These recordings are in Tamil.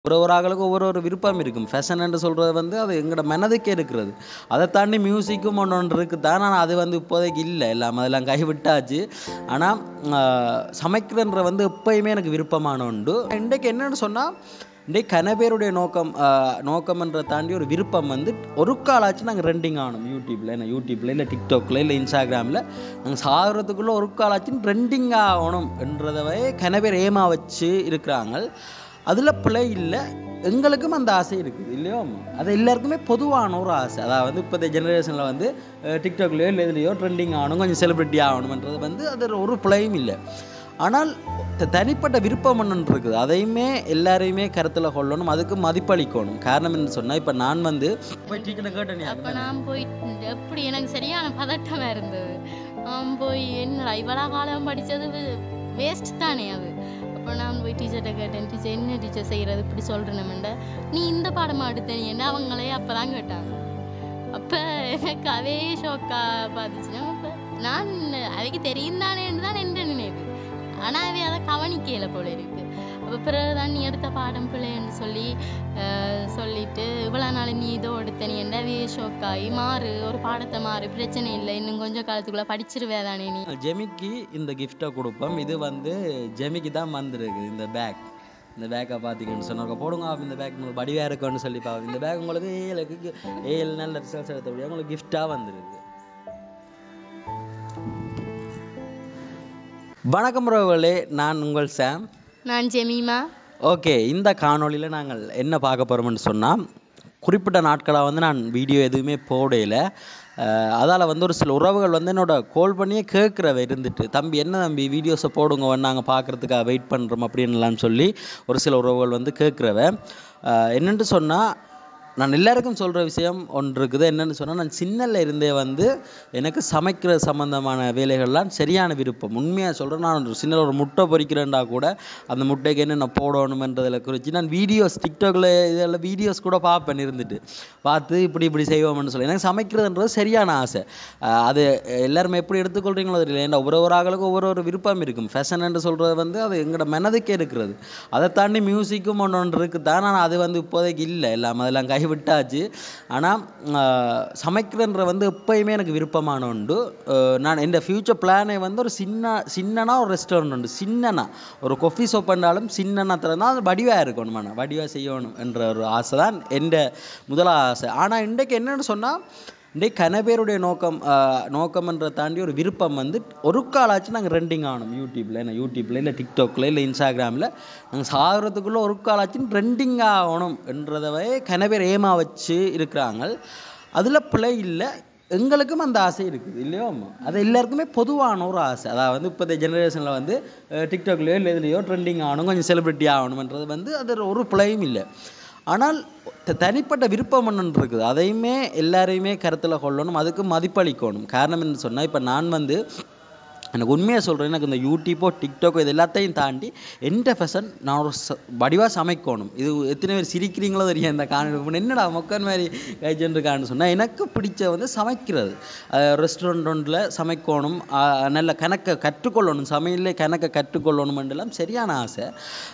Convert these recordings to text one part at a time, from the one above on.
ஒரு ஒரு ஆளுக்கு ஒவ்வொரு ஒரு விருப்பம் இருக்கும் ஃபேஷன் சொல்கிறது வந்து அது எங்களோட மனதுக்கே இருக்கிறது அதை தாண்டி மியூசிக்கும் ஒன்று ஒன்று இருக்குது தான் ஆனால் அது வந்து இப்போதைக்கு இல்லை எல்லாம் அதெல்லாம் கைவிட்டாச்சு ஆனால் சமைக்கிறன்ற வந்து எப்பயுமே எனக்கு விருப்பமான உண்டு இன்றைக்கு என்னன்னு சொன்னால் இன்றைக்கு கன பேருடைய நோக்கம் ஆஹ் நோக்கம்ன்றதை தாண்டி ஒரு விருப்பம் வந்து ஒரு காலாச்சும் நாங்கள் ரெண்டிங் ஆகணும் யூடியூப்பில் என்ன யூடியூப்பில் இல்லை டிக்டாக்ல இல்லை இன்ஸ்டாகிராமில் நாங்கள் சாகிறதுக்குள்ளே ஒரு காலாச்சும் ட்ரெண்டிங் ஆகணும் என்றதவே கன பேர் ஏமா வச்சு இருக்கிறாங்க அதில் பிழை இல்லை எங்களுக்கும் அந்த ஆசை இருக்குது இல்லையோ அது எல்லாருக்குமே பொதுவான ஒரு ஆசை அதாவது வந்து இப்போ இந்த ஜெனரேஷனில் வந்து அஹ், டிக்டாக்லேயோ இல்லை இதுலையோ ட்ரெண்டிங் ஆகணும் கொஞ்சம் செலிப்ரிட்டி ஆகணும்ன்றது வந்து அது ஒரு பிழையும் இல்லை ஆனால் த- தனிப்பட்ட விருப்பம் ஒன்று இருக்குது அதையுமே எல்லாரையுமே கருத்தில் கொள்ளணும் அதுக்கு மதிப்பளிக்கணும் காரணம் என்ன சொன்னால் இப்போ நான் வந்து போய் டீச்சரை கேட்டேன் அப்ப நான் போய் எப்படி எனக்கு சரியான பதட்டமா இருந்தது நான் போய் என்னடா இவ்வளோ காலம் படிச்சது வேஸ்ட் தானே அது அப்போ நான் போய் டீச்சர்கிட்ட கேட்டேன் டீச்சர் என்ன டீச்சர் செய்யறது இப்படி சொல்றேன்னுமெண்ட நீ இந்த பாடமா எடுத்த நீ என்ன அவங்களே அப்பதான் கேட்டாங்க அப்ப எனக்கு அதே ஷோக்கா பார்த்துச்சுன்னா அப்ப நான் அவைக்கு தெரியும் தானேன்னு தான் என்ற நினைவு ஆனா அவை அதை கவனிக்கல போல இருக்கு அப்ப பிறகுதான் நீ எடுத்த பாடம் பிள்ளைன்னு சொல்லி அஹ், சொல்லிட்டு இவ்வளவு நாள் நீ இதோ எடுத்த நீ என்ன ஷோக்காகி மாறு ஒரு பாடத்தை மாறு பிரச்சனை இல்லை இன்னும் கொஞ்சம் காலத்துக்குள்ள படிச்சிருவே தானே நீ ஜெமிக்கு இந்த கிஃப்ட்டை கொடுப்போம் இது வந்து ஜெமிக்கு தான் வந்திருக்கு இந்த பேக் இந்த பேக்கை பார்த்தீங்கன்னு சொன்னாங்க போடுங்க அப்ப இந்த பேக் உங்களுக்கு வடிவாக இருக்கும்னு சொல்லி பார்ப்போம் இந்த பேக் உங்களுக்கு ஏழுக்கு ஏழு நல்ல ரிசல்ட்ஸ் எடுத்தபடியாக உங்களுக்கு கிஃப்டாக வந்திருக்கு வணக்கம் உறவுகளே நான் உங்கள் சாம் நான் ஜெமீமா ஓகே இந்த காணொளியில் நாங்கள் என்ன பார்க்க போகிறோம்னு சொன்னால் குறிப்பிட்ட நாட்களாக வந்து நான் வீடியோ எதுவுமே போடையில அதால் வந்து ஒரு சில உறவுகள் வந்து என்னோட கால் பண்ணியே கேட்குறவ இருந்துட்டு தம்பி என்ன தம்பி வீடியோஸை போடுங்க நாங்கள் பார்க்குறதுக்காக வெயிட் பண்ணுறோம் அப்படின்லாம் சொல்லி ஒரு சில உறவுகள் வந்து கேட்குறவ என்னென்று சொன்னால் நான் எல்லாருக்கும் சொல்கிற விஷயம் ஒன்று இருக்குது என்னென்னு சொன்னால் நான் சின்னல இருந்தே வந்து எனக்கு சமைக்கிற சம்மந்தமான வேலைகள்லாம் சரியான விருப்பம் உண்மையாக சொல்கிறேன் நான் ஒரு சின்ன ஒரு முட்டை பொரிக்கிறேன்டா கூட அந்த முட்டைக்கு என்னென்ன போடணுமென்றதில் குறித்து நான் வீடியோஸ் டிக்டாக்ல இதெல்லாம் வீடியோஸ் கூட பார்ப்பேன் இருந்துட்டு பார்த்து இப்படி இப்படி செய்வோம்னு சொல்லி எனக்கு சமைக்கிறதுன்றது சரியான ஆசை அஹ் அது எல்லாருமே எப்படி எடுத்துக்கொள்கிறீங்களோ தெரியல ஏன்னா ஒவ்வொரு ஒரு ஆளுக்கும் ஒவ்வொரு ஒரு விருப்பம் இருக்கும் ஃபேஷன் என்று சொல்கிறது வந்து அது எங்களோட மனதுக்கே இருக்கிறது அதை தாண்டி மியூசிக்கும் ஒன்று ஒன்று இருக்குது தான் ஆனால் அது வந்து இப்போதைக்கு இல்லை எல்லாம் அதெல்லாம் கைவிட்டாச்சு ஆனால் சமைக்கிறன்ற வந்து எப்பயுமே எனக்கு விருப்பமான உண்டு அஹ் நான் இந்த ஃப்யூச்சர் பிளானே வந்து ஒரு சின்ன சின்னனா ஒரு ரெஸ்டாரண்ட் உண்டு சின்னனா ஒரு கொஃபி ஷாப் பண்ணாலும் சின்னனா திறந்தால் அது வடிவாக இருக்கணும் வேணாம் வடிவாக செய்யணும் என்ற ஒரு ஆசை தான் எந்த முதல் ஆசை ஆனால் இன்றைக்கு என்னன்னு சொன்னால் இன்றைக்கு கன பேருடைய நோக்கம் ஆஹ் நோக்கம்ன்றதை தாண்டி ஒரு விருப்பம் வந்து ஒரு காலாச்சும் நாங்கள் ரெண்டிங் ஆகணும் யூடியூப்பில் என்ன யூடியூப்பில் இல்லை டிக்டாக்ல இல்லை இன்ஸ்டாகிராமில் நாங்கள் சாகிறதுக்குள்ளே ஒரு காலாச்சும் ட்ரெண்டிங் ஆகணும் என்றதவே கன பேர் ஏமா வச்சு இருக்கிறாங்க அதில் பிழை இல்லை எங்களுக்கும் அந்த ஆசை இருக்குது இல்லையோ அது எல்லாருக்குமே பொதுவான ஒரு ஆசை அதாவது வந்து இப்போ இந்த ஜெனரேஷனில் வந்து அஹ் டிக்டாக்லேயோ இல்லை இதுலையோ ட்ரெண்டிங் ஆகணும் கொஞ்சம் செலிப்ரிட்டி ஆகணும்ன்றது வந்து அது ஒரு பிழையும் இல்லை ஆனால் த- தனிப்பட்ட விருப்பம் ஒன்று இருக்குது அதையுமே எல்லாரையுமே கருத்தில் கொள்ளணும் அதுக்கு மதிப்பளிக்கணும் காரணம் என்ன சொன்னால் இப்போ நான் வந்து எனக்கு உண்மையாக சொல்கிறேன் எனக்கு இந்த யூடியூப்போ டிக்டாக்கோ இது எல்லாத்தையும் தாண்டி எந்த ஃபெஷன் நான் ஒரு ச வடிவாக சமைக்கணும் இது எத்தனை பேர் சிரிக்கிறீங்களோ தெரியும் இந்த காணொலி என்னடா மொக்கன் மாதிரி கைச்சென்றிருக்கான்னு சொன்னால் எனக்கு பிடிச்ச வந்து சமைக்கிறது ரெஸ்டாரண்ட் ஒன்றில் சமைக்கணும் அஹ் நல்ல கணக்கை கற்றுக்கொள்ளணும் சமையலே கணக்கை கற்றுக்கொள்ளணுமென்றெல்லாம் சரியான ஆசை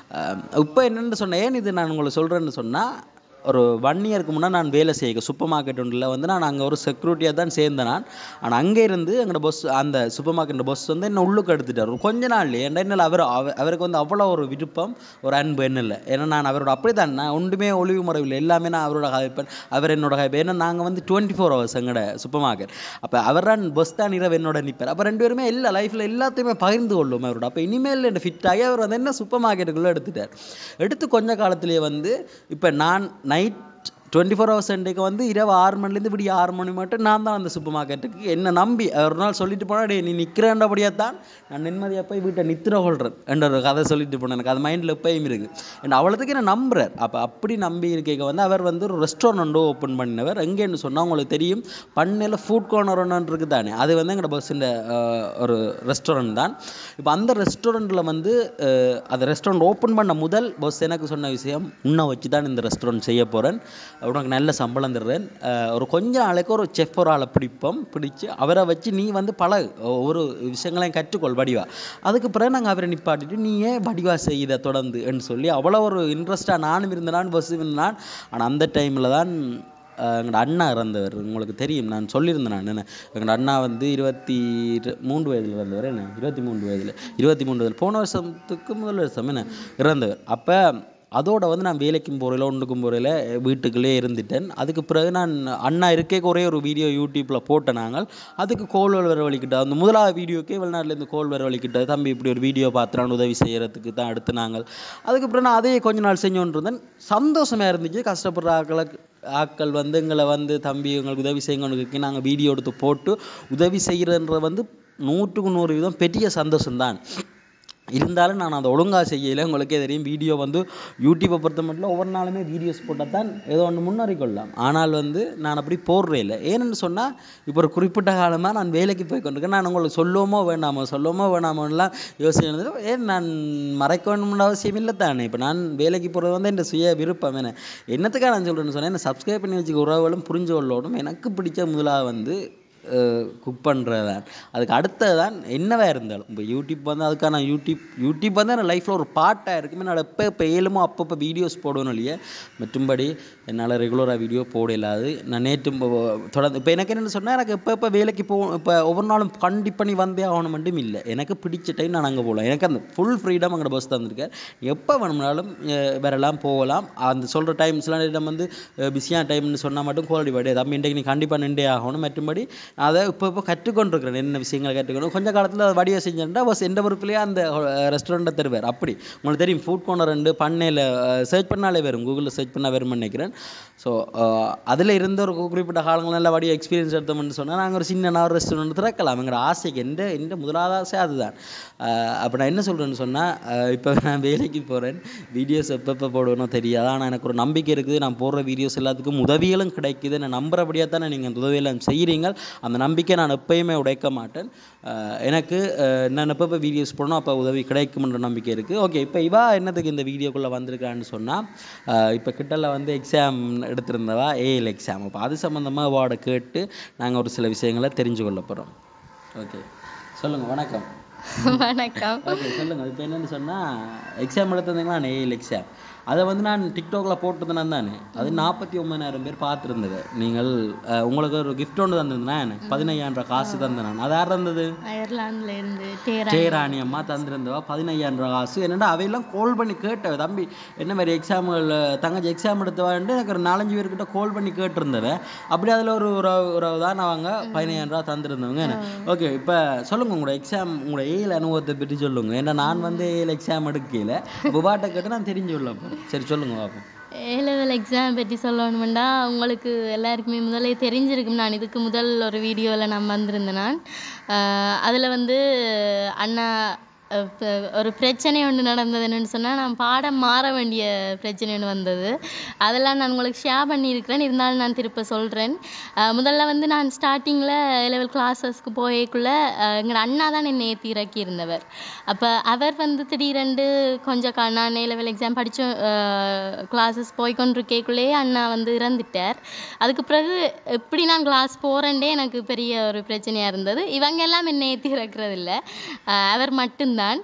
இப்போ என்னென்னு சொன்னேன் ஏன் இது நான் உங்களுக்கு சொல்கிறேன்னு சொன்னால் ஒரு ஒன் இயருக்கு முன்னே நான் வேலை செய்ய சூப்பர் மார்க்கெட் ஒன்றில் வந்து நான் அங்கே ஒரு செக்யூரிட்டியாக தான் சேர்ந்தேன் நான் ஆனால் அங்கே இருந்து எங்களோட பொஸ் அந்த சூப்பர் மார்க்கெட் பொஸ் வந்து என்ன உள்ளுக்கு எடுத்துட்டார் ஒரு கொஞ்ச நாள் ஏன்டா என்ன அவர் அவ- அவருக்கு வந்து அவ்வளோ ஒரு விருப்பம் ஒரு அன்பு என்ன இல்லை ஏன்னா நான் அவரோட அப்படி தான் நான் ஒன்றுமே ஒளிவு முறையில் எல்லாமே நான் அவரோட ஹைப்பேன் அவர் என்னோட ஹைப் ஏன்னா நாங்கள் வந்து டுவெண்ட்டி ஃபோர் ஹவர்ஸ் எங்களோட சூப்பர் மார்க்கெட் அப்போ அவர் தான் பொஸ் தான் இரவு என்னோட நிற்பார் அப்போ ரெண்டு பேருமே எல்லா லைஃப்பில் எல்லாத்தையுமே பகிர்ந்து கொள்ளும் அவரோட அப்போ இனிமேல் என்ன ஃபிட் ஆகி அவர் வந்து என்ன சூப்பர் மார்க்கெட்டுக்குள்ளே எடுத்துட்டார் எடுத்து கொஞ்ச காலத்திலேயே வந்து இப்போ நான் நைட் டுவெண்ட்டி ஃபோர் ஹவர்ஸ் சண்டேக்கு வந்து இரவு ஆறு மணிலேருந்து இப்படி ஆறு மணி மட்டும் நான் தான் அந்த சூப்பர் மார்க்கெட்டுக்கு என்ன நம்பி ஒரு நாள் சொல்லிட்டு போனா டேய் நீ நிற்கிறேன்றபடியாக தான் நான் நிம்மதியாக போய் வீட்டை நித்திர கொள்றேன் என்ற ஒரு கதை சொல்லிட்டு போனேன் எனக்கு அது மைண்டில் எப்பயும் இருக்குது அண்ட் அவ்வளோத்துக்கு என்ன நம்புறார் அப்போ அப்படி நம்பி இருக்க வந்து அவர் வந்து ஒரு ரெஸ்டாரண்ட் ஓப்பன் பண்ணினவர் எங்கேன்னு சொன்னால் உங்களுக்கு தெரியும் பண்ணையில் ஃபுட் கார்னர் ஒன்று இருக்குது தானே அது வந்து எங்களோட பஸ்ஸின் ஒரு ரெஸ்டாரண்ட் தான் இப்போ அந்த ரெஸ்டாரண்ட்டில் வந்து அஹ், அந்த ரெஸ்டாரண்ட் ஓப்பன் பண்ண முதல் பஸ் எனக்கு சொன்ன விஷயம் உன்னை வச்சு தான் இந்த ரெஸ்டாரண்ட் செய்ய போகிறேன் உனக்கு நல்ல சம்பளம் தர்றேன் அஹ் ஒரு கொஞ்ச நாளைக்கு ஒரு செஃப் ஒரு ஆளை பிடிப்போம் பிடிச்சு அவரை வச்சு நீ வந்து பல ஒரு விஷயங்களையும் கற்றுக்கொள் வடிவா அதுக்கு பிறகு நாங்கள் அவரை நிப்பாட்டிட்டு நீ ஏன் வடிவா செய்த தொடர்ந்துன்னு சொல்லி அவ்வளோ ஒரு இன்ட்ரெஸ்ட்டாக நானும் இருந்தேன் பஸ் இருந்தான் ஆனால் அந்த டைமில் தான் அஹ் எங்களோட அண்ணா இறந்தவர் உங்களுக்கு தெரியும் நான் சொல்லியிருந்தேன் நான் என்ன எங்களோட அண்ணா வந்து இருபத்தி இரு- மூன்று வயதில் இறந்தவர் என்ன இருபத்தி மூன்று வயதில் இருபத்தி மூன்று வயதில் போன வருஷத்துக்கு முதல் வருஷம் என்ன இறந்தவர் அப்போ அதோட வந்து நான் வேலைக்கும் போகிறதில்ல ஒன்றுக்கும் போகிறதில்ல வீட்டுக்குள்ளே இருந்துட்டேன் அதுக்கு பிறகு நான் அண்ணா இருக்கே ஒரே ஒரு வீடியோ யூடியூப்பில் போட்ட நாங்கள் அதுக்கு கோல் வர வலிக்கிட்ட அந்த முதலாவது வீடியோக்கே வெளிநாட்டிலேருந்து கோல் வர வலிக்கிட்ட தம்பி இப்படி ஒரு வீடியோ பார்த்துறான் உதவி செய்யறதுக்கு தான் அடுத்து நாங்கள் அதுக்கப்புறம் நான் அதே கொஞ்ச நாள் செஞ்சோன்னு இருந்தேன் சந்தோஷமா இருந்துச்சு கஷ்டப்படுற ஆக்களுக்கு ஆட்கள் வந்து எங்களை வந்து தம்பி உங்களுக்கு உதவி செய்யுங்கன்னு நாங்கள் வீடியோ எடுத்து போட்டு உதவி செய்கிறன்ற வந்து நூற்றுக்கு நூறு வீதம் பெரிய சந்தோஷம்தான் இருந்தாலும் நான் அதை ஒழுங்கா செய்யலை உங்களுக்கே தெரியும் வீடியோ வந்து யூடியூப்பை பொறுத்த மட்டும் ஒவ்வொரு நாளுமே வீடியோஸ் போட்டால் தான் ஏதோ ஒன்று முன்னேறி கொள்ளலாம் ஆனால் வந்து நான் அப்படி போடுறே இல்லை ஏன்னு சொன்னால் இப்போ ஒரு குறிப்பிட்ட காலமாக நான் வேலைக்கு போய் கொண்டிருக்கேன் நான் உங்களுக்கு சொல்லுவோமோ வேண்டாமோ சொல்லுவோமோ வேணாமோலாம் யோசனை ஏன் நான் மறைக்க வேணும்னு அவசியம் இல்லை தானே இப்போ நான் வேலைக்கு போகிறது வந்து என் சுய விருப்பம் என்ன என்னத்துக்காக நான் சொல்கிறேன்னு சொன்னேன் என்ன சப்ஸ்கிரைப் பண்ணி வச்சுக்க உறவுகளும் புரிஞ்சு கொள்ளணும் எனக்கு பிடிச்ச முதலாக வந்து குக் பண்ணுறது தான் அதுக்கு அடுத்தது தான் என்னவா இருந்தாலும் இப்போ யூடியூப் வந்து அதுக்கான யூடியூப் யூடியூப் வந்து என் லைஃப்பில் ஒரு பாட்டாக இருக்குமே நான் எப்போ இப்போ ஏழுமோ அப்பப்போ வீடியோஸ் போடணும் இல்லையே மற்றும்படி என்னால் ரெகுலராக வீடியோ போட இல்லாது நான் நேற்று தொடர்ந்து இப்போ எனக்கு என்னென்னு சொன்னால் எனக்கு எப்போ எப்போ வேலைக்கு போ இப்போ ஒவ்வொரு நாளும் கண்டிப்பாக பண்ணி வந்தே ஆகணும் மட்டும் இல்லை எனக்கு பிடிச்ச டைம் நான் அங்கே போகலாம் எனக்கு அந்த ஃபுல் ஃப்ரீடம் அங்கே பஸ் தந்திருக்கேன் எப்போ வேணும்னாலும் அஹ் வரலாம் போகலாம் அந்த சொல்கிற டைம்ஸ்லாம் நம்ம வந்து பிஸியான டைம்னு சொன்னால் மட்டும் குவாலிட்டி படி தம்பி இன்றைக்கு நீ கண்டிப்பாக நின்றே ஆகணும் மற்றும்படி அதை இப்போ இப்போ கற்றுக்கொண்டிருக்கிறேன் என்ன விஷயங்களை கற்றுக்கணும் கொஞ்ச காலத்தில் அதை வடிவ செஞ்சேன்டா பஸ் எந்த பொறுப்புலேயே அந்த ரெஸ்டாரண்ட்டை தருவார் அப்படி உங்களுக்கு தெரியும் ஃபுட் கோர்னர் ரெண்டு பண்ணையில் சர்ச் பண்ணாலே வரும் கூகுளில் சர்ச் பண்ணால் வரும்னு நினைக்கிறேன் ஸோ அதில் இருந்த ஒரு குறிப்பிட்ட காலங்கள் நல்ல வடிவ எக்ஸ்பீரியன்ஸ் எடுத்தோம்னு சொன்னால் நாங்கள் ஒரு சின்ன நான் ரெஸ்டாரண்ட் திறக்கலாம் எங்கிற ஆசைக்கு எந்த எந்த முதலாவது ஆசை அதுதான் அப்போ நான் என்ன சொல்கிறேன்னு சொன்னால் இப்போ நான் வேலைக்கு போகிறேன் வீடியோஸ் எப்பப்போ போடணும் தெரியாது ஆனால் எனக்கு ஒரு நம்பிக்கை இருக்குது நான் போடுற வீடியோஸ் எல்லாத்துக்கும் உதவிகளும் கிடைக்குது நான் நம்புறபடியாக தானே நீங்கள் அந்த உதவியெல்லாம் செய்கிறீங்க அந்த நம்பிக்கை நான் எப்பயுமே உடைக்க மாட்டேன் அஹ் எனக்கு அஹ் நான் எப்பப்போ வீடியோஸ் போடணும் அப்போ உதவி கிடைக்கும்ன்ற நம்பிக்கை இருக்குது ஓகே இப்போ இவா என்னத்துக்கு இந்த வீடியோக்குள்ளே வந்திருக்கான்னு சொன்னால் இப்போ கிட்டல வந்து எக்ஸாம் எடுத்திருந்தவா ஏஎல் எக்ஸாம் அப்போ அது சம்மந்தமாக அவார்டை கேட்டு நாங்கள் ஒரு சில விஷயங்களை தெரிஞ்சு கொள்ள போகிறோம் ஓகே சொல்லுங்கள் வணக்கம் வணக்கம் ஓகே சொல்லுங்கள் இப்போ என்னன்னு சொன்னால் எக்ஸாம் எடுத்திருந்தீங்களா நான் ஏஎல் எக்ஸாம் அதை வந்து நான் டிக்டாக்ல போட்டிருந்தேன் தானே அது நாற்பத்தி ஒன்பதாயிரம் பேர் பார்த்துருந்தது நீங்கள் அஹ், உங்களுக்கு ஒரு gift ஒன்று தந்திருந்தேன் பதினையாயிரம் ரூபாய் காசு தந்தேன் நான் அது யார் தந்தது அயர்லாந்துல இருந்து டேரா ஜெயராணி அம்மா தந்திருந்தவா பதினையாயிரம் ரூபாய் காசு என்னடா அவையெல்லாம் கால் பண்ணி கேட்டவ தம்பி என்ன மாதிரி எக்ஸாம்கள் தங்கச்சி எக்ஸாம் எடுத்தவான்ட்டு எனக்கு ஒரு நாலஞ்சு பேர்கிட்ட கால் பண்ணி கேட்டிருந்தவ அப்படி அதில் ஒரு உறவு உறவு தான் அவங்க பதினையாயிரம் ரூபாய் தந்திருந்தவங்க ஓகே இப்போ சொல்லுங்க உங்களோட எக்ஸாம் உங்களோட ஏயில் அனுபவத்தை பற்றி சொல்லுங்க ஏன்னா நான் வந்து ஏயில் எக்ஸாம் எடுக்கல புபாட்டை கேட்டு நான் தெரிஞ்சு கொள்ளப்போ சரி சொல்லுங்க பார்ப்போம் ஏ லெவல் எக்ஸாம் பற்றி சொல்லணுமெண்டா உங்களுக்கு எல்லாருக்குமே முதல்ல தெரிஞ்சிருக்கும் நான் இதுக்கு முதல் ஒரு வீடியோவில் நான் வந்திருந்தேன் நான் அதில் வந்து அண்ணா அஹ் இப்ப ஒரு பிரச்சனை ஒன்று நடந்தது என்னன்னு சொன்னால் நான் பாடம் மாற வேண்டிய பிரச்சனை ஒன்று வந்தது அதெல்லாம் நான் உங்களுக்கு ஷேர் பண்ணியிருக்கிறேன் இருந்தாலும் நான் திருப்ப சொல்கிறேன் முதல்ல வந்து நான் ஸ்டார்டிங்கில் லெவல் கிளாஸஸ்க்கு போயக்குள்ள எங்கள் அண்ணா தான் என்னை ஏற்றி இறக்கி இருந்தவர் அப்போ அவர் வந்து திடீரென்று கொஞ்சம் கா நான் லெவல் எக்ஸாம் படித்த கிளாஸஸ் போய்கொண்டிருக்கக்குள்ளேயே அண்ணா வந்து இறந்துட்டார் அதுக்கு பிறகு எப்படி நான் கிளாஸ் போகிறேன்டே எனக்கு பெரிய ஒரு பிரச்சனையாக இருந்தது இவங்க எல்லாம் என்னை ஏற்றி இறக்குறது இல்ல அஹ் அவர் மட்டும்தான்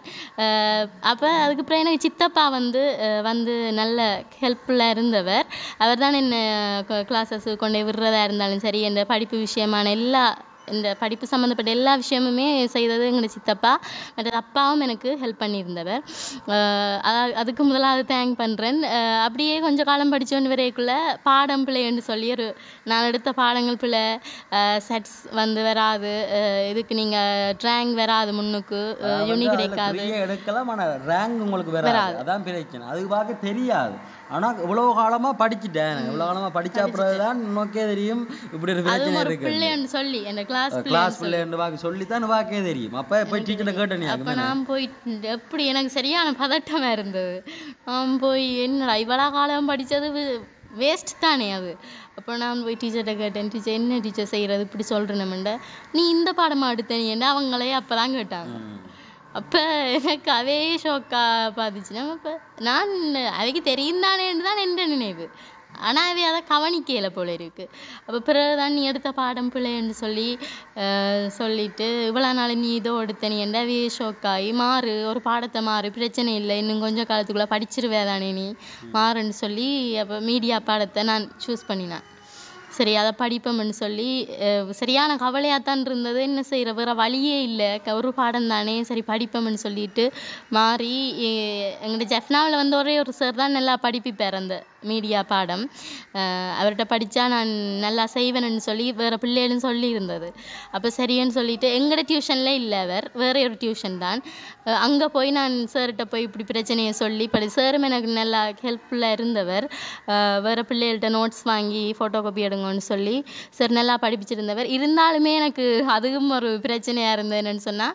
அப்போ அதுக்கப்புறம் எனக்கு சித்தப்பா வந்து அஹ் வந்து நல்ல ஹெல்ப்ஃபுல்லாக இருந்தவர் அவர் தான் என்ன கிளாஸஸ் கொண்டு போய் விடுறதா இருந்தாலும் சரி இந்த படிப்பு விஷயமான எல்லா இந்த படிப்பு சம்மந்தப்பட்ட எல்லா விஷயமுமே செய்தது எங்களோட சித்தப்பா மற்றது அப்பாவும் எனக்கு ஹெல்ப் பண்ணியிருந்தவர் அஹ் அதா- அதுக்கு முதலாவது தேங்க் பண்ணுறேன் அப்படியே கொஞ்ச காலம் படிச்சோன்னு வரைக்குள்ள பாடம் பிள்ளைன்னு சொல்லி ஒரு நான் எடுத்த பாடங்கள் பிள்ளை செட்ஸ் வந்து வராது அஹ் இதுக்கு நீங்கள் ட்ராயிங் வராது முன்னுக்கு யூனி கிடைக்காது ஃப்ரீயாக எடுக்கலாம் ஆனால் ரேங்க் உங்களுக்கு வராது அதான் பிரச்சனை அதுக்கு பார்க்க தெரியாது ஆனா இவ்வளவு காலமா படிச்சுட்டேன் இவ்வளவு காலமா படிச்ச பிறகுதான் உனக்கே தெரியும் இப்படி ஒரு பிரச்சனை அதுவும் ஒரு இருக்கு பிள்ளைன்னு சொல்லி அந்த கிளாஸ் கிளாஸ் பிள்ளைன்னு வாக்கு சொல்லித்தான் வாக்கே தெரியும் அப்ப போய் டீச்சர்ட்ட கேட்ட நீ அப்போ நான் போயிட்டு எப்படி எனக்கு சரியான பதட்டமா இருந்தது நான் போய் என்னடா இவ்வளோ காலம் படிச்சது வேஸ்ட் தானே அது அப்போ நான் போய் டீச்சர்கிட்ட கேட்டேன் டீச்சர் என்ன டீச்சர் செய்கிறது இப்படி சொல்கிறேன்னுமெண்ட நீ இந்த பாடமா எடுத்த நீ என்ன அவங்களே அப்போ தான் கேட்டாங்க அப்போ எனக்கு அதே ஷோக்கா பார்த்துச்சுன்னா அப்போ நான் அவைக்கு தெரியும் தானேன்னு தான் என்ற நினைவு ஆனா அவை அதை கவனிக்கல போல இருக்கு அப்ப பிறகுதான் நீ எடுத்த பாடம் பிள்ளைன்னு சொல்லி அஹ் சொல்லிட்டு இவ்வளவு நாள் நீ இதோ எடுத்த நீ என்னவே ஷோக்காகி மாறு ஒரு பாடத்தை மாறு பிரச்சனை இல்லை இன்னும் கொஞ்சம் காலத்துக்குள்ள படிச்சிருவே தானே நீ மாறுன்னு சொல்லி அப்ப மீடியா பாடத்தை நான் சூஸ் பண்ணினேன் சரி அதை படிப்போம்னு சொல்லி அஹ் சரியான கவலையாத்தான் இருந்தது என்ன செய்யற வேற வழியே இல்லை ஒரு பாடம் தானே சரி படிப்போம்னு சொல்லிட்டு மாறி எ- எங்கட ஜெஃப்னாவில் வந்து ஒரே ஒரு சார் தான் நல்லா படிப்பிப்பார் அந்த மீடியா பாடம் அஹ் அவர்கிட்ட படிச்சா நான் நல்லா செய்வேன்னு சொல்லி வேற பிள்ளைகளும் சொல்லி இருந்தது அப்போ சரின்னு சொல்லிட்டு எங்கட டியூஷன்ல இல்லை அவர் வேற ஒரு டியூஷன் தான் அஹ் அங்க போய் நான் சார்கிட்ட போய் இப்படி பிரச்சனையை சொல்லி படி சாரும் எனக்கு நல்லா ஹெல்ப்ஃபுல்லாக இருந்தவர் அஹ் வேற பிள்ளைகள்கிட்ட நோட்ஸ் வாங்கி ஃபோட்டோ காப்பி எடுங்கன்னு சொல்லி சார் நல்லா படிப்பிச்சிருந்தவர் இருந்தாலுமே எனக்கு அதுவும் ஒரு பிரச்சனையா இருந்தது என்னன்னு சொன்னா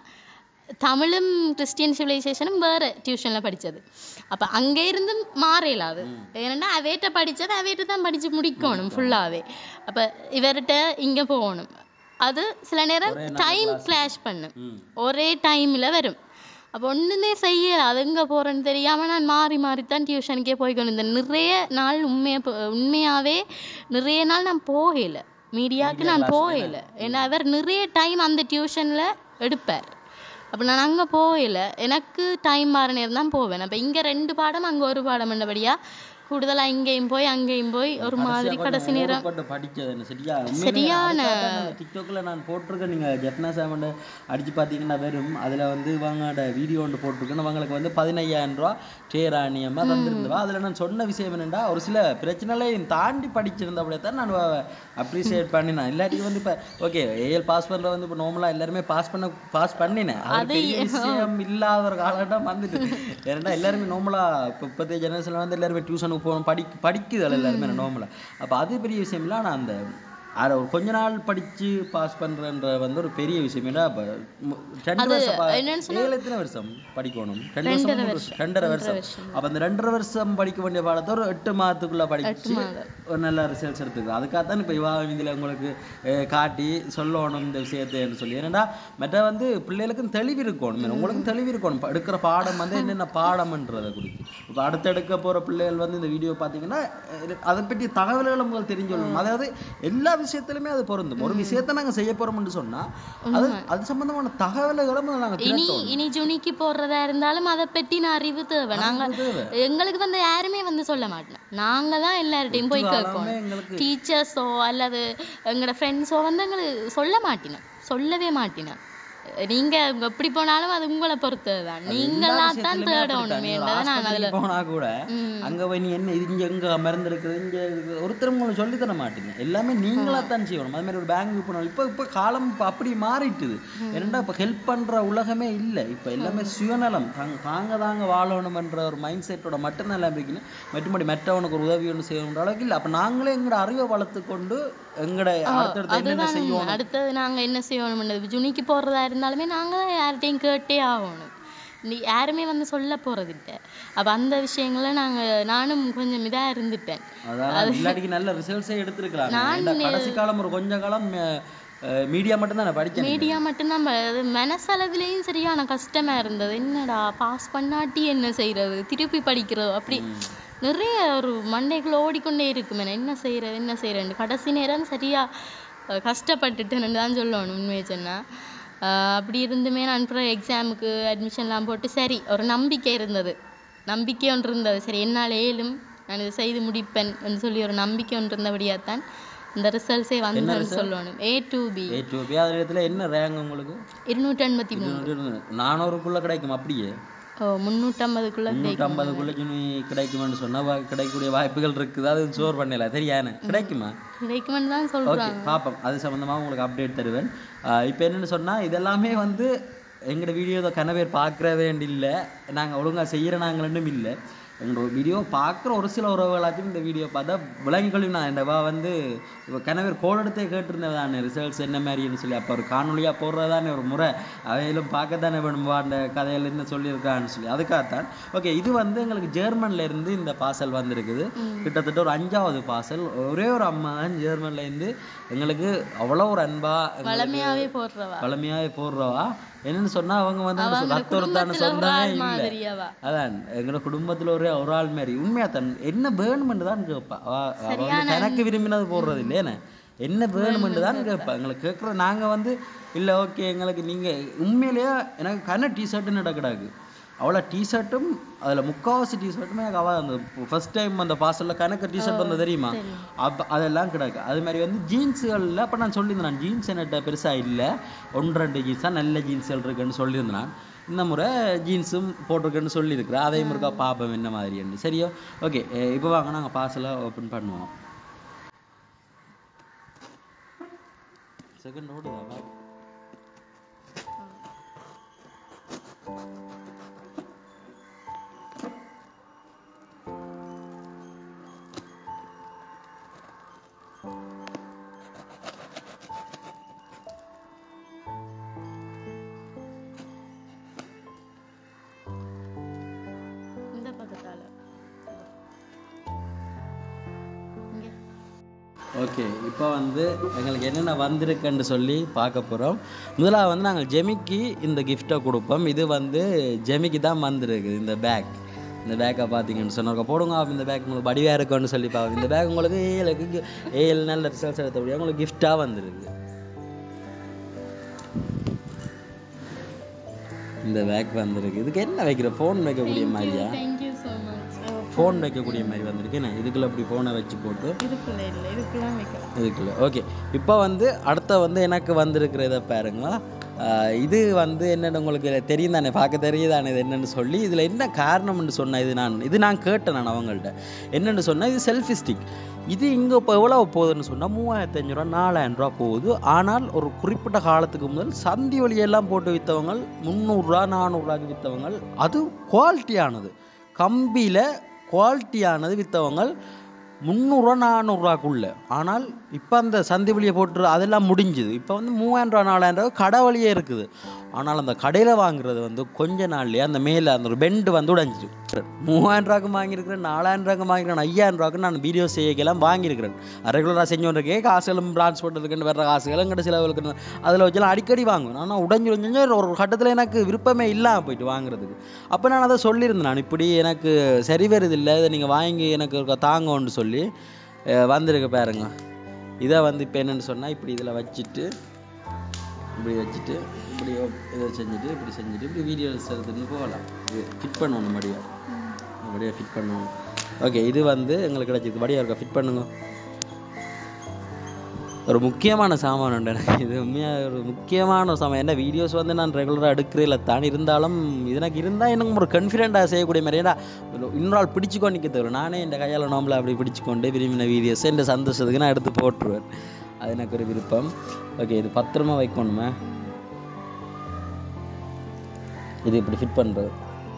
தமிழும் கிறிஸ்டியன் சிவிலைசேஷனும் வேற டியூஷன்ல படிச்சது அப்ப அங்க இருந்து மாறல அது ஏன்னா அவேட்ட படிச்சது அவேட்ட தான் படிச்சு முடிக்கணும் ஃபுல்லாவே அப்ப இவர்கிட்ட இங்க போகணும் அது சில நேரம் டைம் கிளாஷ் பண்ணும் ம் ஒரே டைம்ல வரும் அப்போ ஒண்ணுமே செய்யல அது எங்க போறேன்னு தெரியாம நான் மாறி மாறி தான் டியூஷனுக்கே போய் கொண்டு இருந்தேன் நிறைய நாள் உண்மையா போ- உண்மையாவே நிறைய நாள் நான் போகல மீடியாவுக்கு நான் போகல ஏன்னா அவர் நிறைய டைம் அந்த டியூஷன்ல எடுப்பார் அப்ப நான் அங்க போகல எனக்கு டைம் மாற நேரம் தான் போவேன் அப்ப இங்க ரெண்டு பாடம் அங்க ஒரு பாடம் என்னபடியா கூடுதலா இங்கேயும் போய் அங்கேயும் போய் ஒரு மாதிரி கடைசி நேரம் போட்டு படிச்சது என்ன சரியா சரியான டிக்டாக்ல நான் போட்டிருக்கேன் நீங்க ஜெப்னா சேவன் அடிச்சு பார்த்தீங்கன்னா வெறும் அதுல வந்து இவங்களோட வீடியோ ஒன்று போட்டிருக்கேன் அவங்களுக்கு வந்து பதினையாயிரம் ரூபா சேராணியமா தந்திருந்தவா அதுல நான் சொன்ன விஷயம் என்னன்னா ஒரு சில பிரச்சனைகளையும் தாண்டி படிச்சிருந்த அப்படியே தான் நான் அப்ரிசியேட் பண்ணினேன் இல்லாட்டி வந்து இப்ப ஓகே ஏஎல் பாஸ் பண்ற வந்து இப்போ நார்மலா எல்லாருமே பாஸ் பண்ண பாஸ் பண்ணினேன் அது பெரிய விஷயம் இல்லாத ஒரு காலகட்டம் வந்துட்டு ஏன்னா எல்லாருமே நார்மலா இப்போ இப்போதைய ஜெனரேஷன்ல வந்து எல்லாருமே டியூஷனுக்கு போகணும் படி படிக்குது எல்லாருமே நார்மலா அப்ப அது பெரிய விஷயம் இல்லை ஆனா அந்த அரை ஒரு கொஞ்ச நாள் படிச்சு பாஸ் பண்றன்ற வந்து ஒரு பெரிய விஷயம் ஏன்னா அப்ப மு- ரெண்டு வருஷம் பா- என்னன்னு ஏழு எத்தனை வருஷம் படிக்கணும் ரெண்டு வருஷம் மூணு வருஷம் ரெண்டரை வருஷம் அப்ப அந்த ரெண்டரை வருஷம் படிக்க வேண்டிய பாடத்தை ஒரு எட்டு மாதத்துக்குள்ள படிச்சு ஒரு நல்ல ரிசல்ட்ஸ் எடுத்துக்கலாம் அதுக்காகத்தான் இப்ப இவா இதுல உங்களுக்கு அஹ், காட்டி சொல்லணும் இந்த விஷயத்தைன்னு சொல்லி ஏன்னா மற்ற வந்து பிள்ளைகளுக்கும் தெளிவு இருக்கணும் உங்களுக்கும் தெளிவு இருக்கணும் இப்ப எடுக்கிற பாடம் வந்து என்னென்ன பாடம்ன்றதை குறித்து இப்ப அடுத்து எடுக்க போற பிள்ளைகள் வந்து இந்த வீடியோ பாத்தீங்கன்னா அஹ், அதை பற்றி தகவல்களை உங்களுக்கு தெரிஞ்சு கொள்ளணும் அதாவது எல்லா விஷயத்திலுமே அது பொருந்தும் ஒரு விஷயத்தை நாங்க செய்ய போறோம்னு சொன்னா அது அது சம்பந்தமான தகவல்களை முதல்ல நாங்க இனி திரட்டணும். இனி ஜுனிக்கு போடுறதா இருந்தாலும் அதை பற்றின அறிவு தேவை நாங்க அது தேவை. எங்களுக்கு வந்து யாருமே வந்து சொல்ல மாட்டோம் நாங்க தான் எல்லார்ட்டையும் போய் காலமே கேட்கணும் எங்களுக்கு டீச்சர்ஸோ அல்லது எங்களோட ஃப்ரெண்ட்ஸோ வந்து எங்களுக்கு சொல்ல மாட்டினோம் சொல்லவே மாட்டினோம் நீங்க எப்படி போனாலும் அது உங்களை பொறுத்தது தான் நீங்களா தான் தேடணும் என்றதை நான் அதுல போனா கூட ம். அங்க போய் நீ என்ன இது இங்க எங்க மருந்து இருக்குது இங்க இருக்குது. ஒருத்தர் உங்களுக்கு சொல்லி தர மாட்டீங்க எல்லாமே நீங்களா தான் செய்யணும் அது மாதிரி ஒரு பேங்க் போனாலும் இப்ப இப்ப காலம் இப்ப அப்படி மாறிட்டுது ஏன்னா இப்ப ஹெல்ப் பண்ற உலகமே இல்ல இப்ப எல்லாமே சுயநலம் தாங்க தாங்க தாங்க வாழணும்ன்ற ஒரு மைண்ட் செட்டோட மட்டும் தான் எல்லாம் இருக்கணும் மற்றபடி மற்றவனுக்கு ஒரு உதவி ஒன்று செய்யணுன்ற அளவுக்கு இல்ல அப்ப நாங்களே எங்களோட அறிவை வளர்த்து கொண்டு எங்கட அடுத்தடுத்து என்னென்ன அதுதான் உண்மை. செய்யணும் அடுத்தது நாங்க என்ன செய்யணும் ஜுனிக்கு போறதா இருந்தாலுமே நாங்க தான் யார்கிட்டயும் கேட்டே ஆகணும் நீ யாருமே வந்து சொல்ல போறதில்ல அப்ப அந்த விஷயங்கள நாங்க நானும் கொஞ்சம் இதா இருந்துட்டேன் அதாவது இல்லாட்டிக்கு நல்ல ரிசல்ட்ஸே எடுத்திருக்கலாம் ஏன்டா கடைசி காலம் ஒரு கொஞ்ச காலம் மீடியா மட்டும் தான் படிச்சேன் மீடியா மட்டும்தான் ப- அது மனசளவுலயும் சரியான கஷ்டமா இருந்தது என்னடா பாஸ் பண்ணாட்டி என்ன செய்யறது திருப்பி படிக்கிறது அப்படி நிறைய ஒரு மண்டைக்குள்ள ஓடிக்கொண்டே இருக்குமே நான் என்ன செய்யறது என்ன செய்யறேன்னு கடைசி நேரம் சரியா அஹ், கஷ்டப்பட்டுட்டேன்னு தான் சொல்லணும் உண்மையை சொன்னா அஹ், அப்படி இருந்துமே நான் அப்புறம் எக்ஸாமுக்கு அட்மிஷன்லாம் போட்டு சரி ஒரு நம்பிக்கை இருந்தது நம்பிக்கை ஒன்று இருந்தது சரி என்னால் ஏலும் நான் இதை செய்து முடிப்பேன் என்று சொல்லி ஒரு நம்பிக்கை ஒன்று இருந்தபடியாத்தான் இந்த ரிசல்ட்ஸே வந்ததுன்னு சொல்லணும் A to B A to B அது இடத்துல என்ன ரேங்க் உங்களுக்கு இருநூற்றி எண்பத்தி மூணு இருநூறு- நானூறுக்குள்ள கிடைக்கும் அப்படியே ஓ முந்நூற்றம்பதுக்குள்ள முன்னூற்றி ஐம்பதுக்குள்ள ஜுனி கிடைக்குமான்னு சொன்னா வா- கிடைக்கக்கூடிய வாய்ப்புகள் இருக்குது அது ஸ்டோர் பண்ணல தெரியானே கிடைக்குமா கிடைக்குமென்னு தான் ஓகே சொல்றாங்க பார்ப்போம் அது சம்மந்தமாக உங்களுக்கு அப்டேட் தருவேன் இப்போ என்னன்னு சொன்னா இதெல்லாமே வந்து எங்களோட வீடியோ கன பேர் பார்க்குறதே இல்லை நாங்கள் ஒழுங்கா செய்கிற நாங்களும் இல்லை எங்களோட வீடியோ பார்க்குற ஒரு சில உறவுகளாச்சும் இந்த வீடியோ பார்த்தா விளங்கிக்கொள்ளி நான் இந்த வா வந்து இப்போ கன பேர் கோல் எடுத்தே கேட்டிருந்ததானே ரிசல்ட்ஸ் என்ன மாதிரின்னு சொல்லி அப்போ ஒரு காணொலியாக போடுறதானே ஒரு முறை அவையிலும் பார்க்கத்தானே வேணுமா அந்த கதையில என்ன சொல்லியிருக்கான்னு சொல்லி அதுக்காகத்தான் ஓகே இது வந்து எங்களுக்கு ஜெர்மன்ல இருந்து இந்த பார்சல் வந்திருக்குது கிட்டத்தட்ட ஒரு அஞ்சாவது பார்சல் ஒரே ஒரு அம்மா தான் ஜெர்மன்ல இருந்து எங்களுக்கு அவ்வளோ ஒரு அன்பா எங்களுக்கு வளமையாவே போடுறவா பழமையாவே போடுறவா என்னன்னு சொன்னா அவங்க வந்து என்ன அவங்க சொல்றது, ரத்த ஒருத்தான குடும்பத்துல ஒரு சொந்தமே ஆள் இல்ல மாதிரி அவ அதான் எங்களோட குடும்பத்துல ஒரே ஒரு ஆள் மாதிரி உண்மையா தன் என்ன வேணுமென்று தான் கேட்பா அவ அவ வந்து தனக்கு விரும்பினது போடுறது இல்லையேன்னு என்ன வேணுமென்று தான் கேட்பா எங்களுக்கு கேட்குற நாங்க வந்து இல்ல ஓகே எங்களுக்கு நீங்க உண்மையிலேயே எனக்கு கன டிஷர்ட்டுன்னு கிடக்குறாங்க அவ்வளோ டிஷர்ட்டும் அதுல முக்காவாசி டிஷர்ட்டுமே எனக்கு அவ அந்த ஃபர்ஸ்ட் டைம் அந்த பார்சல்ல கணக்கு டிஷர்ட் வந்தது தெரியுமா தெரியும். அப்போ அதெல்லாம் கிடக்கு அது மாதிரி வந்து ஜீன்ஸுகளில் அப்போ நான் சொல்லியிருந்தேன் நான் ஜீன்ஸ் என்கிட்ட பெருசாக இல்லை ஒன்று ரெண்டு ஜீன்ஸ் தான் நல்ல ஜீன்ஸ்கள் இருக்குன்னு சொல்லியிருந்தேன் நான். இந்த முறை ஜீன்ஸும் போட்டிருக்கேன்னு சொல்லியிருக்கிறேன் அதையும் இருக்கா பார்ப்போம் என்ன மாதிரின்னு சரியோ ஓகே இப்போ வாங்க நாங்கள் பார்சலை ஓப்பன் பண்ணுவோம் செகண்ட் ஓடுதா இந்த பக்கத்தால இங்க ஓகே இப்போ வந்து எங்களுக்கு என்னென்ன வந்திருக்குன்னு சொல்லி பார்க்க போகிறோம் முதலாவது வந்து நாங்கள் ஜெமிக்கு இந்த கிஃப்ட்டை கொடுப்போம் இது வந்து ஜெமிக்கு தான் வந்திருக்கு இந்த பேக் இந்த பேக்கை பார்த்தீங்கன்னு சொன்னாங்க போடுங்க அப்ப இந்த பேக் உங்களுக்கு வடிவாக இருக்கும்னு சொல்லி பார்ப்போம் இந்த பேக் உங்களுக்கு ஏழுக்கு ஏழு நல்ல ரிசல்ட்ஸ் எடுத்தபடியாக உங்களுக்கு கிஃப்டாக வந்திருக்கு இந்த பேக் வந்திருக்கு இதுக்கு என்ன வைக்கிற ஃபோன் வைக்கக்கூடிய மாதிரியா தேங்க்யூ ஸோ மச் ஃபோன் வைக்கக்கூடிய மாதிரி வந்திருக்கு என்ன இதுக்குள்ள இப்படி ஃபோனை வச்சு போட்டு இதுக்குள்ள இல்லை இதுக்குள்ள வைக்கலாம் இதுக்குள்ள ஓகே இப்போ வந்து அடுத்த வந்து எனக்கு வந்திருக்கிறத பாருங்க ஆஹ் இது வந்து என்னன்னு உங்களுக்கு தெரியும் தானே பார்க்க தெரியுதானே இது என்னன்னு சொல்லி இதில் என்ன காரணம்னு சொன்ன இது நான் இது நான் கேட்டேன் நான் அவங்கள்ட்ட என்னன்னு சொன்னா இது செல்ஃபி ஸ்டிக் இது இங்கே இப்போ எவ்வளோ போகுதுன்னு சொன்னால் மூவாயிரத்தி அஞ்சூறுரூவா நாலாயிரம் ரூபா போகுது ஆனால் ஒரு குறிப்பிட்ட காலத்துக்கு முதல் சந்தி வழியெல்லாம் போட்டு விற்றவங்க முந்நூறுரூவா நானூறுரூவாக்கு விற்றவங்க அது குவாலிட்டியானது கம்பியில் குவாலிட்டியானது விற்றவங்க முந்நூறுரூவா நானூறுரூவாக்குள்ள ஆனால் இப்போ அந்த சந்தி வழியை போட்டு அதெல்லாம் முடிஞ்சுது இப்போ வந்து மூவாயிரம் ரூபா நாலாயிரம் ரூபா கடை வழியே இருக்குது ஆனால் அந்த கடையில் வாங்குறது வந்து கொஞ்ச நாள்லயே அந்த மேலே அந்த ஒரு பெண்டு வந்து உடைஞ்சிடும் மூவாயிரம் ரூபாய்க்கு வாங்கியிருக்கிறேன் நாலாயிரம் ரூபாய்க்கு வாங்கிக்கிறேன் ஐயாயிரம் ரூபாய்க்கு நான் வீடியோ செய்யக்கெல்லாம் வாங்கியிருக்கிறேன் ரெகுலராக செஞ்சோன்றக்கே காசுகளும் டிரான்ஸ்போர்ட்டுக்கு வர்ற காசுகள் எங்கிட்ட செலவுகளுக்கு அதில் வச்செல்லாம் அடிக்கடி வாங்குவேன் ஆனால் உடஞ்சி உடஞ்சி ஒரு கட்டத்தில் எனக்கு விருப்பமே இல்லாமல் போயிட்டு வாங்குறதுக்கு அப்போ நான் அதை சொல்லியிருந்தேன் நான் இப்படி எனக்கு சரி வருது இல்லை இதை நீங்கள் வாங்கி எனக்கு ஒரு தாங்கன்னு சொல்லி அஹ் வந்திருக்கு பாருங்க இதை வந்து இப்போ என்னன்னு சொன்னால் இப்படி இதில் வச்சுட்டு இப்படி வச்சுட்டு இப்படி op- இதை செஞ்சுட்டு இப்படி செஞ்சுட்டு இப்படி வீடியோஸ் எடுத்துன்னு போகலாம் இது ஃபிட் பண்ணணும் மடியாக மடியாக ஃபிட் பண்ணணும் ஓகே இது வந்து எங்களுக்கு கிடைச்சிருக்கு மடியாக இருக்கா ஃபிட் பண்ணுங்க ஒரு முக்கியமான சாமான் உண்டு எனக்கு இது உண்மையாக ஒரு முக்கியமான ஒரு சாமான் என்ன வீடியோஸ் வந்து நான் ரெகுலராக எடுக்கிறதில்ல தான் இருந்தாலும் இது எனக்கு இருந்தால் எனக்கு ஒரு கான்ஃபிடென்ட்டாக செய்யக்கூடிய மாதிரி ஏன்னா இன்னொரு ஆள் பிடிச்சிக்கோ நிற்க தவிர நானே இந்த கையால் நோம்பில் அப்படி பிடிச்சிக்கொண்டு விரும்பின வீடியோஸ் இந்த சந்தோஷத்துக்கு நான் எடுத்து போட்டுருவேன் அது எனக்கு ஒரு விருப்பம் ஓகே இது பத்திரமா வைக்கணுமே இது இப்படி ஃபிட் பண்ணுறது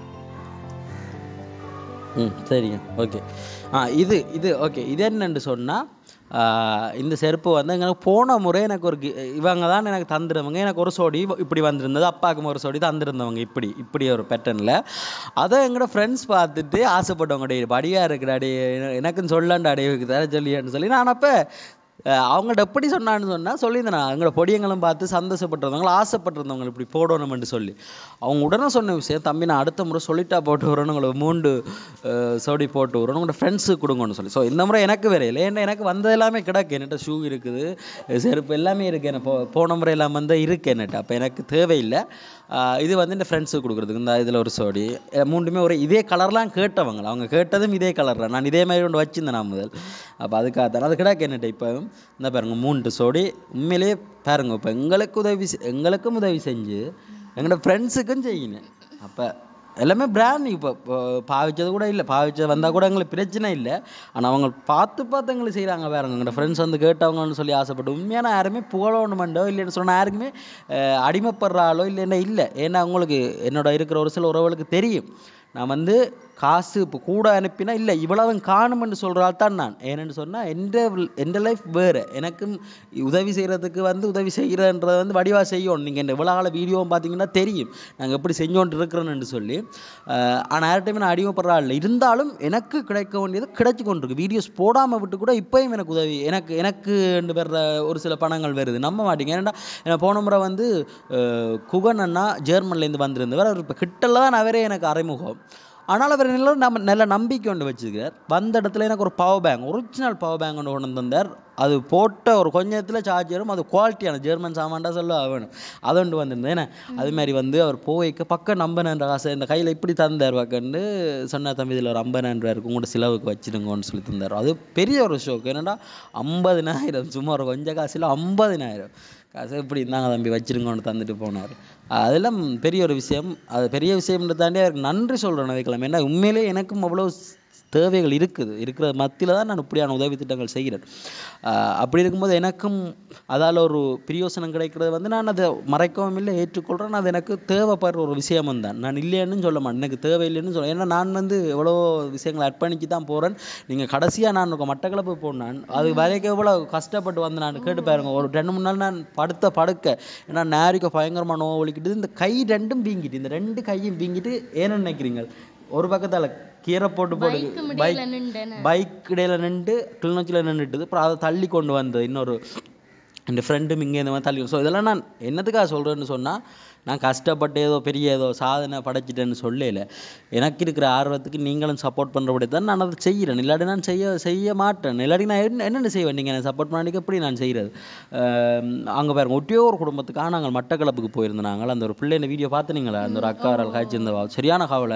ம் சரிங்க ஓகே ஆ இது இது ஓகே இது என்னன்னு சொன்னால் இந்த செருப்பு வந்து எங்களுக்கு போன முறை எனக்கு ஒரு gi- இவங்க தான் எனக்கு தந்துருவங்க எனக்கு ஒரு சோடி இப்படி வந்திருந்தது அப்பாவுக்கும் ஒரு சோடி தந்திருந்தவங்க இப்படி இப்படி ஒரு பேட்டர்னில் அதை எங்களோட ஃப்ரெண்ட்ஸ் பார்த்துட்டு ஆசைப்பட்டவங்க டே படியாக இருக்கிற அடி எனக்குன்னு சொல்லண்டா அடி தர சொல்லியான்னு சொல்லி நான் அப்போ அவங்கள்ட்ட எப்படி சொன்னான்னு சொன்னால் சொல்லியிருந்தேன் நான் எங்களோட பொடியங்களும் பார்த்து சந்தோஷப்பட்டிருந்தவங்க ஆசைப்பட்டிருந்தவங்க இப்படி போடணும்னு சொல்லி அவங்க உடனே சொன்ன விஷயம் தம்பி நான் அடுத்த முறை சொல்லிட்டா போட்டு வரணும் உங்களுக்கு மூண்டு அஹ், சோடி போட்டு வரணும் உங்களோட ஃப்ரெண்ட்ஸுக்கு கொடுங்கன்னு சொல்லி ஸோ இந்த முறை எனக்கு வேற இல்லை ஏன்னா எனக்கு வந்தது எல்லாமே கிடக்கு என்கிட்ட ஷூ இருக்குது செருப்பு எல்லாமே இருக்குது எனக்கு போ- போன முறை எல்லாம் வந்து இருக்கு என்கிட்ட அப்போ எனக்கு தேவையில்லை ஆஹ், இது வந்து இந்த ஃப்ரெண்ட்ஸுக்கு கொடுக்குறதுக்கு இந்த இதில் ஒரு சோடி அஹ், மூணுமே ஒரு இதே கலர்லாம் கேட்டவங்க அவங்க கேட்டதும் இதே கலர் தான் நான் இதே மாதிரி ஒன்று வச்சிருந்தேன் நான் முதல் அப்போ அதுக்காக தான் அது கிடக்கு என்கிட்ட இப்போ இந்த பாருங்க மூன்று சோடி உண்மையிலேயே பாருங்க இப்போ எங்களுக்கு உதவி செ- எங்களுக்கும் உதவி செஞ்சு எங்களோட ஃப்ரெண்ட்ஸுக்கும் செய்யணும் அப்போ எல்லாமே பிராண்ட் இப்போ இப்போ பாவிச்சது கூட இல்லை பாவிச்சது வந்தால் கூட எங்களுக்கு பிரச்சனை இல்லை ஆனால் அவங்க பார்த்து பார்த்து எங்களுக்கு செய்கிறாங்க பாருங்க எங்களோட ஃப்ரெண்ட்ஸ் வந்து கேட்டவங்கன்னு சொல்லி ஆசைப்பட்டு உண்மையான யாருமே புகழணுமெண்டோ இல்லைன்னு சொன்னால் யாருக்குமே அஹ், அடிமைப்படுற ஆளோ இல்லைன்னா இல்லை ஏன்னா அவங்களுக்கு என்னோட இருக்கிற ஒரு சில உறவுகளுக்கு தெரியும் நான் வந்து காசு இப்போ கூட அனுப்பினா இல்லை இவ்வளவு காணும்னு சொல்கிறாள் தான் நான் ஏன்னு சொன்னால் எந்த எந்த லைஃப் வேறு எனக்கும் உதவி செய்கிறதுக்கு வந்து உதவி செய்கிறன்றதை வந்து வடிவாக செய்யணும் நீங்கள் இந்த இவ்வளோ கால வீடியோவும் பார்த்தீங்கன்னா தெரியும் நாங்கள் எப்படி செஞ்சோன்ட்டு இருக்கிறோன்னு சொல்லி ஆனால் யார்கிட்டையுமே நான் அடிமைப்படுறா இல்லை இருந்தாலும் எனக்கு கிடைக்க வேண்டியது கிடைச்சி கொண்டிருக்கு வீடியோஸ் போடாமல் விட்டு கூட இப்போயும் எனக்கு உதவி எனக்கு எனக்கு வர்ற ஒரு சில பணங்கள் வருது நம்ப மாட்டீங்க ஏன்னா எனக்கு போன முறை வந்து அஹ், குகன் அண்ணா ஜெர்மன்லேருந்து வந்திருந்தவர் அவர் இப்போ கிட்டல தான் அவரே எனக்கு அறிமுகம் ஆனால் அவர் நல்ல நம்ம நல்ல நம்பிக்கை ஒன்று வச்சுருக்கார் வந்த இடத்துல எனக்கு ஒரு power bank original power bank ஒன்று கொண்டு வந்து தந்தார் அது போட்ட ஒரு கொஞ்சத்தில் சார்ஜ் வரும் அது குவாலிட்டியான ஜெர்மன் சாமான்டா சொல்ல வேணும் அதை ஒன்று வந்திருந்தேன் என்ன அது மாதிரி வந்து அவர் போய்க்க பக்கம் நம்பனன்ற காசை இந்த கையில் இப்படி தந்தார் பக்கன்னு சொன்ன தம்பி இதில் ஒரு ஐம்பதாயிரம் ரூபா இருக்கும் உங்களோட செலவுக்கு வச்சிருங்கன்னு சொல்லி தந்தார் அது பெரிய ஒரு ஷோக்கு என்னடா ஐம்பதினாயிரம் சும்மா ஒரு கொஞ்சம் காசில் ஐம்பதினாயிரம் காசு இப்படி இருந்தாங்க தம்பி வச்சிருங்கன்னு தந்துட்டு போனார் அதெல்லாம் பெரிய ஒரு விஷயம் அது பெரிய விஷயம்ன்றத தாண்டி அவருக்கு நன்றி சொல்கிறேன் வைக்கலாம் ஏன்னா உண்மையிலே எனக்கும் அவ்வளோ ஸ்- தேவைகள் இருக்குது இருக்கிற மத்தியில் தான் நான் இப்படியான உதவி திட்டங்கள் செய்கிறேன் ஆஹ் அப்படி இருக்கும்போது எனக்கும் அதால் ஒரு பிரியோசனம் கிடைக்கிறது வந்து நான் அதை மறைக்கவும் இல்லை ஏற்றுக்கொள்கிறேன் அது எனக்கு தேவைப்படுற ஒரு விஷயமும் தான் நான் இல்லைன்னு சொல்ல மாட்டேன் எனக்கு தேவையில்லைன்னு சொல்ல ஏன்னா நான் வந்து எவ்வளோ விஷயங்களை அர்ப்பணிச்சு தான் போகிறேன் நீங்கள் கடைசியாக நான் உங்கள் மட்டக்களப்பு போனேன் அது வரைக்கும் எவ்வளோ கஷ்டப்பட்டு வந்து நான் கேட்டு பாருங்க ஒரு ரெண்டு மூணு நாள் நான் படுத்த படுக்க ஏன்னா நேரிக்க பயங்கரமாக நோவு வலிக்கிட்டு இந்த கை ரெண்டும் வீங்கிட்டு இந்த ரெண்டு கையும் வீங்கிட்டு ஏன்னு நினைக்கிறீங்க ஒரு பக்கத்தால் கீரை போட்டு போட்டு பைக்கு பைக் முடியல நின்றேன் பைக் இடையில நின்று கிளிநொச்சியில் நின்றுட்டுது அப்புறம் அதை தள்ளி கொண்டு வந்தது இன்னொரு என் ஃப்ரெண்டும் இங்கே இந்த மாதிரி தள்ளி ஸோ இதெல்லாம் நான் என்னத்துக்காக சொல்கிறேன்னு சொன்னால் நான் கஷ்டப்பட்டு ஏதோ பெரிய ஏதோ சாதனை படைச்சிட்டேன்னு சொல்லல எனக்கு இருக்கிற ஆர்வத்துக்கு நீங்களும் சப்போர்ட் பண்ணுறபடி தான் நான் அதை செய்கிறேன் இல்லாட்டி நான் செய்ய செய்ய மாட்டேன் இல்லாட்டி நான் என்ன என்னென்ன செய்வேன் நீங்கள் எனக்கு சப்போர்ட் பண்ணிக்க எப்படி நான் செய்கிறது அங்கே பாருங்க ஒட்டியோ ஒரு குடும்பத்துக்காக நாங்கள் மட்டக்களப்புக்கு போயிருந்தோம் நாங்கள் அந்த ஒரு பிள்ளைங்க வீடியோ பார்த்துனீங்களா அந்த ஒரு அக்கா ஒரு காய்ச்சிருந்தவா சரியான கவலை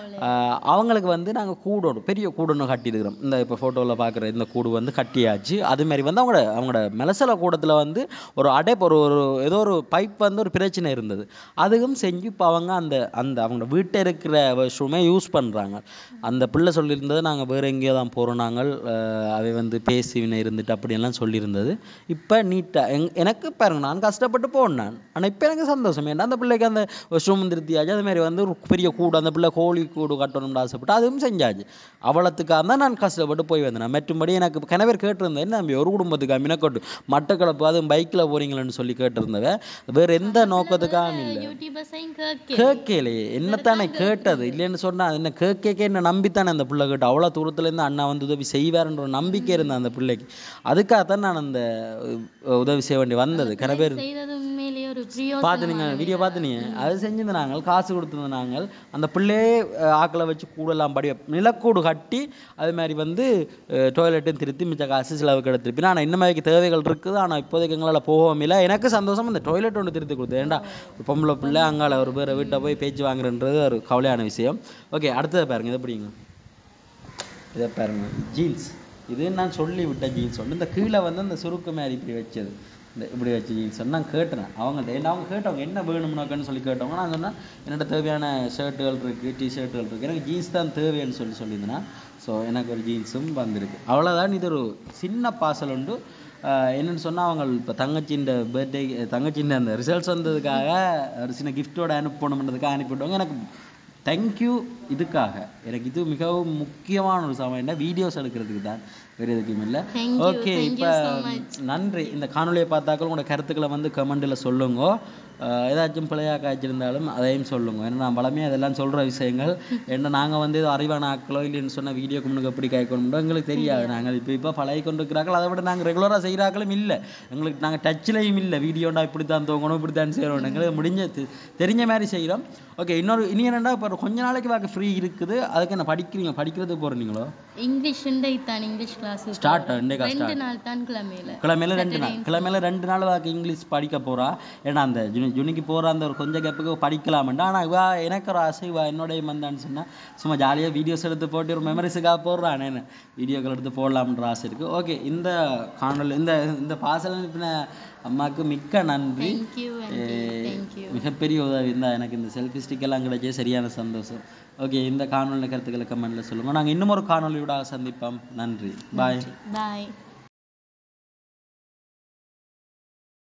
ஆஹ் அவங்களுக்கு வந்து நாங்கள் கூடணும் பெரிய கூடணும் கட்டியிருக்கிறோம் இந்த இப்போ ஃபோட்டோவில் பார்க்குற இந்த கூடு வந்து கட்டியாச்சு அது மாதிரி வந்து அவங்களோட அவங்களோட மெலசல கூடத்தில் வந்து ஒரு அடைப்பு ஒரு ஒரு ஏதோ ஒரு பைப் வந்து ஒரு பிரச்சனை இருந்தது அதுவும் செஞ்சு இப்போ அவங்க அந்த அந்த அவங்க வீட்டை இருக்கிற வாஷ்ரூமே யூஸ் பண்ணுறாங்க அந்த பிள்ளை சொல்லியிருந்தது நாங்கள் வேறு எங்கேயோ தான் போகிறோம் நாங்கள் ஆஹ் அவை வந்து பேசி வினை இருந்துட்டு அப்படியெல்லாம் சொல்லியிருந்தது இப்போ நீட்டாக எங் எனக்கு பாருங்க நான் கஷ்டப்பட்டு போனேன் நான் ஆனால் இப்போ எனக்கு சந்தோஷம் ஏன்னா அந்த பிள்ளைக்கு அந்த வாஷ்ரூம் திருத்தியாச்சு அது மாதிரி வந்து ஒரு பெரிய கூடு அந்த பிள்ளை கோழி கூடு கட்டணும்னு ஆசைப்பட்டு அதுவும் செஞ்சாச்சு அவளத்துக்காக தான் நான் கஷ்டப்பட்டு போய் வந்தேன் மற்றும்படி எனக்கு கணவர் கேட்டிருந்தேன் என்ன தம்பி ஒரு குடும்பத்துக்கு மினக்கட்டு மட்டக்களப்பு அதுவும் பைக்கில் போறீங்களேன்னு சொல்லி கேட்டிருந்தவ வேற எந்த நோக்கத்துக்காகவும் இல்லை யூடியூபர்ஸையும் கேட்க கேட்கலையே என்னத்தானே கேட்டது இல்லைன்னு சொன்னா என்ன கேட்க என்ன நம்பித்தானே அந்த பிள்ளை கேட்டு அவ்வளோ தூரத்துல இருந்து அண்ணா வந்து உதவி செய்வாருன்ற ஒரு நம்பிக்கை இருந்தது அந்த பிள்ளைக்கு அதுக்காகத்தான் நான் அந்த அஹ், உதவி செய்ய வேண்டி வந்தது கன பேர் செய்தது உண்மையிலேயே ஒரு பார்த்து நீங்க வீடியோ பார்த்து நீங்க அது செஞ்சிருந்த நாங்கள் காசு கொடுத்திருந்த நாங்கள் அந்த பிள்ளையே அஹ், ஆக்களை வச்சு கூடெல்லாம் படி நிலக்கூடு கட்டி அது மாதிரி வந்து டாய்லெட்டும் திருத்தி மிச்ச காசு செலவுக்கு எடுத்துருப்பி ஆனால் இந்த மாதிரி தேவைகள் இருக்குது ஆனால் இப்போதைக்கு எங்களால் போகவும் இல்லை எனக்கு சந்தோஷம் அந்த டாய்லெட் ஒன்று திருத்தி கொடுத்தேன் ஏன்டா ஒரு பொம்பளை பிள்ளை அங்கால ஒரு பேரை வீட்டை போய் பேச்சு வாங்குறன்றது ஒரு கவலையான விஷயம் ஓகே அடுத்ததை பாருங்க இதை எப்படிங்க இதை பாருங்க ஜீன்ஸ் இது நான் சொல்லி விட்ட ஜீன்ஸ் ஒன்று இந்த கீழே வந்து அந்த சுருக்கு மாதிரி இப்படி வச்சது இந்த இப்படி வச்ச ஜீன்ஸ் ஒன்று நான் கேட்டேன் அவங்கள்ட்ட ஏன்னா அவங்க கேட்டவங்க என்ன வேணும்னாக்கன்னு சொல்லி கேட்டவங்க நான் சொன்னேன் என்னோட தேவையான ஷர்ட்டுகள் இருக்குது டிஷர்ட்டுகள் இருக்குது எனக்கு ஜீன்ஸ் தான் தேவைன்னு சொல்லி சொல்லியிருந்தேன் ஸோ எனக்கு ஒரு ஜீன்ஸும் வந்திருக்கு அவ்வளோதான் இது ஒரு சின்ன பார்சல் உண்டு ஆஹ் என்னன்னு சொன்னால் அவங்க இப்போ தங்கச்சின்ற பர்த்டே தங்கச்சின்ற அந்த ரிசல்ட்ஸ் வந்ததுக்காக ஒரு சின்ன கிஃப்ட்டோட அனுப்பணுன்றதுக்காக அனுப்பிவிட்டவங்க எனக்கு தேங்க்யூ இதுக்காக எனக்கு இது மிகவும் முக்கியமான ஒரு சமயம் வீடியோஸ் எடுக்கிறதுக்கு தான் வேறு எதுக்கும் இல்லை Thank you, ஓகே thank இப்போ you so much. நன்றி இந்த காணொலியை பார்த்தாக்கள் உங்களோட கருத்துக்களை வந்து கமெண்டில் சொல்லுங்க ஆஹ் ஏதாச்சும் பிழையாக காய்ச்சிருந்தாலும் அதையும் சொல்லுங்க ஏன்னா நான் வளமையாக அதெல்லாம் சொல்கிற விஷயங்கள் ஏன்னா நாங்கள் வந்து ஏதோ அறிவான ஆக்களோ இல்லைன்னு சொன்ன வீடியோ முன்னுக்கு எப்படி காய்க்கணும்னோ எங்களுக்கு தெரியாது நாங்கள் இப்போ இப்போ பழகி கொண்டு இருக்கிறார்கள் அதை விட நாங்கள் ரெகுலராக செய்கிறாக்களும் இல்லை எங்களுக்கு நாங்கள் டச்லேயும் இல்லை வீடியோண்டா இப்படி தான் தூங்கணும் இப்படி தான் செய்யணும் எங்களுக்கு முடிஞ்ச தெ- தெரிஞ்ச மாதிரி செய்கிறோம் ஓகே இன்னொரு இனி என்னென்னா இப்போ கொஞ்ச நாளைக்கு வாக்கு ஃப்ரீ இருக்குது அதுக்கு என்ன படிக்கிறீங்க படிக்கிறதுக்கு போகிறீங்களோ இங்கிலீஷ் தான் இங்கிலீஷ் கிளாஸ் ஸ்டார்ட் இன்றைக்கா ரெண்டு ஸ்டார்ட் நாள் தான் கிழமையில கிழமையில ரெண்டு நாள் கிழமையில ரெண்டு நாள் வாக்கு இங்கிலீஷ் படிக்க போறா ஏன்னா அந்த ஜுனி ஜுனிக்கு போற அந்த ஒரு கொஞ்சம் கேப்புக்கு படிக்கலாம்டா ஆனா இவா எனக்கு ஒரு ஆசை இவா என்னோடய வந்தான்னு சொன்னா சும்மா ஜாலியா வீடியோஸ் எடுத்து போட்டு ஒரு மெமரிஸுக்காக போடுறான் என்ன வீடியோக்கள் எடுத்து போடலாம்ன்ற ஆசை இருக்கு ஓகே இந்த காணொலி இந்த இந்த பாசல் அனுப்பின அம்மாவுக்கு மிக்க நன்றி தேங்க்யூ ஏ, தேங்க்யூ மிகப்பெரிய உதவி இருந்தா எனக்கு இந்த செல்ஃபி ஸ்டிக் எல்லாம் கிடைச்சே சரியான சந்தோஷம் ஓகே இந்த காணொலி கருத்துக்களை கமெண்ட்ல சொல்லுங்க நாங்க இன்னும் ஒரு காணொலியோட சந்திப்போம் நன்றி பாய் பாய்